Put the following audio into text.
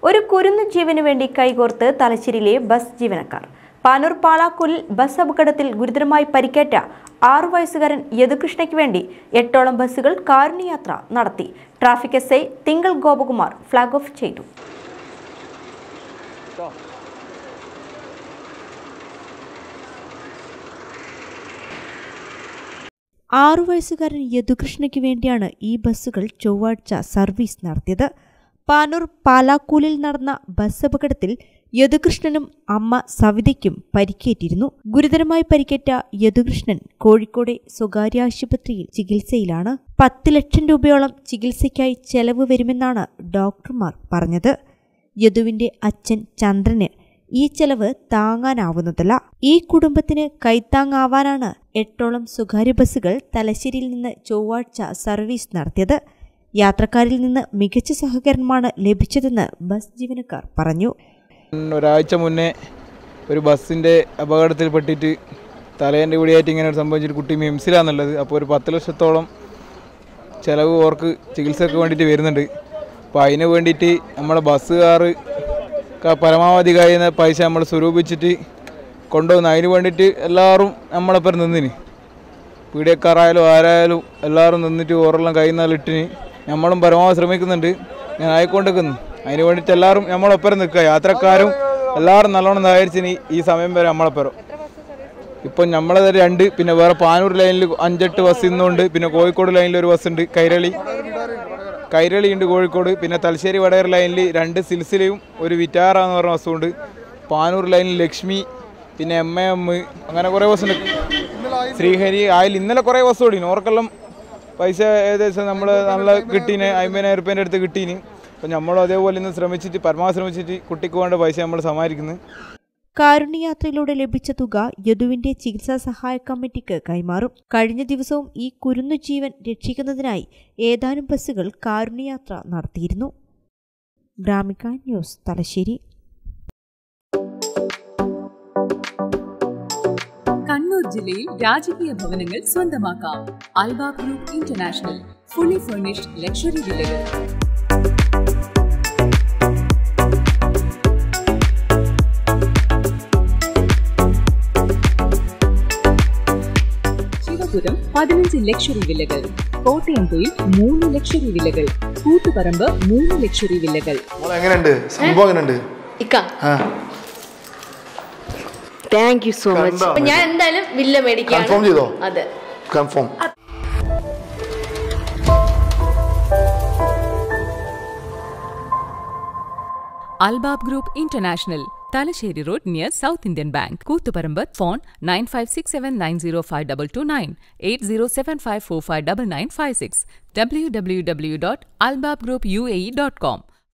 ഒരു കുരുന്നു ജീവന് വേണ്ടി കൈകോർത്ത് തലശ്ശേരിയിലെ ബസ് ജീവനക്കാർ പാനൂർ പാലാക്കൂലിൽ ബസ് അപകടത്തിൽ ഗുരുതരമായി പരിക്കേറ്റ ആറു വയസ്സുകാരൻ യദുകൃഷ്ണയ്ക്ക് വേണ്ടി എട്ടോളം ബസ്സുകൾ കാരുണ്യയാത്ര നടത്തി ട്രാഫിക് എസ് ഐ തിങ്കൾ ഗോപകുമാർ ഫ്ളാഗ് ഓഫ് ചെയ്തു ആറു വയസ്സുകാരൻ യദുകൃഷ്ണയ്ക്ക് വേണ്ടിയാണ് ഈ ബസ്സുകൾ ചൊവ്വാഴ്ച സർവീസ് നടത്തിയത് പാനൂർ പാലാക്കൂലിൽ നടന്ന ബസ് അപകടത്തിൽ യദുകൃഷ്ണനും അമ്മ സവിതയ്ക്കും പരിക്കേറ്റിരുന്നു ഗുരുതരമായി പരിക്കേറ്റ യദുകൃഷ്ണൻ കോഴിക്കോടെ സ്വകാര്യ ആശുപത്രിയിൽ ചികിത്സയിലാണ് പത്ത് ലക്ഷം രൂപയോളം ചികിത്സയ്ക്കായി ചെലവ് വരുമെന്നാണ് ഡോക്ടർമാർ പറഞ്ഞത് യദുവിന്റെ അച്ഛൻ ചന്ദ്രന് ഈ ചെലവ് താങ്ങാനാവുന്നതല്ല ഈ കുടുംബത്തിന് കൈത്താങ്ങാവാനാണ് എട്ടോളം സ്വകാര്യ ബസ്സുകൾ തലശ്ശേരിയിൽ നിന്ന് ചൊവ്വാഴ്ച സർവീസ് നടത്തിയത് യാത്രക്കാരിൽ നിന്ന് മികച്ച സഹകരണമാണ് ലഭിച്ചതെന്ന് ബസ് ജീവനക്കാർ പറഞ്ഞു ഒരാഴ്ച മുന്നേ ഒരു ബസ്സിൻ്റെ അപകടത്തിൽപ്പെട്ടിട്ട് തലേൻ്റെ കൂടിയായിട്ട് ഇങ്ങനെ ഒരു സംഭവിച്ചൊരു കുട്ടി മിംസിലാന്നുള്ളത് അപ്പോൾ ഒരു പത്ത് ലക്ഷത്തോളം ചിലവ് ഓർക്ക് ചികിത്സയ്ക്ക് വേണ്ടിയിട്ട് വരുന്നുണ്ട് അപ്പോൾ അതിന് വേണ്ടിയിട്ട് നമ്മളെ ബസ്സുകാർ പരമാവധി കഴിയുന്ന പൈസ നമ്മൾ സ്വരൂപിച്ചിട്ട് കൊണ്ടുവന്ന് അതിന് വേണ്ടിയിട്ട് എല്ലാവരും നമ്മളെപ്പം നിന്നിന് പീഡിയക്കാരായാലും ആരായാലും എല്ലാവരും നിന്നിട്ട് ഓരെല്ലാം കഴിയുന്നാലിട്ടിന് നമ്മളും പരമാവധി ശ്രമിക്കുന്നുണ്ട് ഞാൻ ആയിക്കൊണ്ടിരിക്കുന്നു അതിന് വേണ്ടിയിട്ട് എല്ലാവരും നമ്മളൊപ്പം നിൽക്കുക യാത്രക്കാരും എല്ലാവരും നല്ലോണം സഹകരിച്ചിന് ഈ സമയം വരെ നമ്മളൊപ്പം ഇപ്പം നമ്മളത് രണ്ട് പിന്നെ വേറെ പാനൂർ ലൈനിൽ അഞ്ചെട്ട് ബസ് ഇന്നുണ്ട് പിന്നെ കോഴിക്കോട് ലൈനിൽ ഒരു ബസ് ഉണ്ട് കൈരളി കൈരളി ഉണ്ട് കോഴിക്കോട് പിന്നെ തലശ്ശേരി വടകര ലൈനിൽ രണ്ട് സിൽസിലയും ഒരു വിറ്റാറ എന്ന് പറഞ്ഞ ബസ്സുണ്ട് പാനൂർ ലൈനിൽ ലക്ഷ്മി പിന്നെ എം എ എം അങ്ങനെ കുറേ ബസ്സുണ്ട് ശ്രീഹരി ആയിൽ ഇന്നലെ കുറേ ബസ് ഓടി ഓർക്കെല്ലാം പൈസ ഏകദേശം നമ്മൾ നല്ല കിട്ടീന് അമ്പതിനായിരം റുപ്യേൻ്റെ അടുത്ത് കിട്ടീന് അപ്പം നമ്മളും അതേപോലെ ഇന്ന് ശ്രമിച്ചിട്ട് പരമാവധി ശ്രമിച്ചിട്ട് കുട്ടിക്ക് വേണ്ട പൈസ നമ്മൾ സമാഹരിക്കുന്നത് കാരുണ്യയാത്രയിലൂടെ ലഭിച്ച തുക യദുവിന്റെ ചികിത്സാ സഹായ കമ്മിറ്റിക്ക് കൈമാറും കഴിഞ്ഞ ദിവസവും ഈ കുരുന്നു ജീവൻ രക്ഷിക്കുന്നതിനായി ഏതാനും ബസ്സുകൾ കാരുണ്യയാത്ര നടത്തിയിരുന്നു ഗ്രാമിക ന്യൂസ് തലശ്ശേരി കണ്ണൂർ ജില്ലയിൽ രാജകീയ ഭവനങ്ങൾ സ്വന്തമാക്കാം Alba group international fully furnished luxury വില്ലകൾ ശിവപുരം പതിനഞ്ച് ലക്ഷറി വില്ലകൾ കോട്ടയം തൊഴിൽ മൂന്ന് ലക്ഷറി വില്ലകൾ കൂത്തുപറമ്പ് മൂന്ന് ലക്ഷറി വില്ലകൾ മോളെ എങ്ങനെയുണ്ട് സംഭവം എങ്ങനെയുണ്ട് ഇക്ക ആ താങ്ക് യു സോ മച്ച് കണ്ടോ? അപ്പൊ ഞാൻ എന്തായാലും വില്ല മേടിക്കാം കൺഫേം ചെയ്തോ അതെ confirm Albab group international Thalassery road near South Indian Bank Koothuparamba phone nine five six seven nine zero five double two nine eight zero seven five four five double nine five six W W W dot Albab group U A E dot com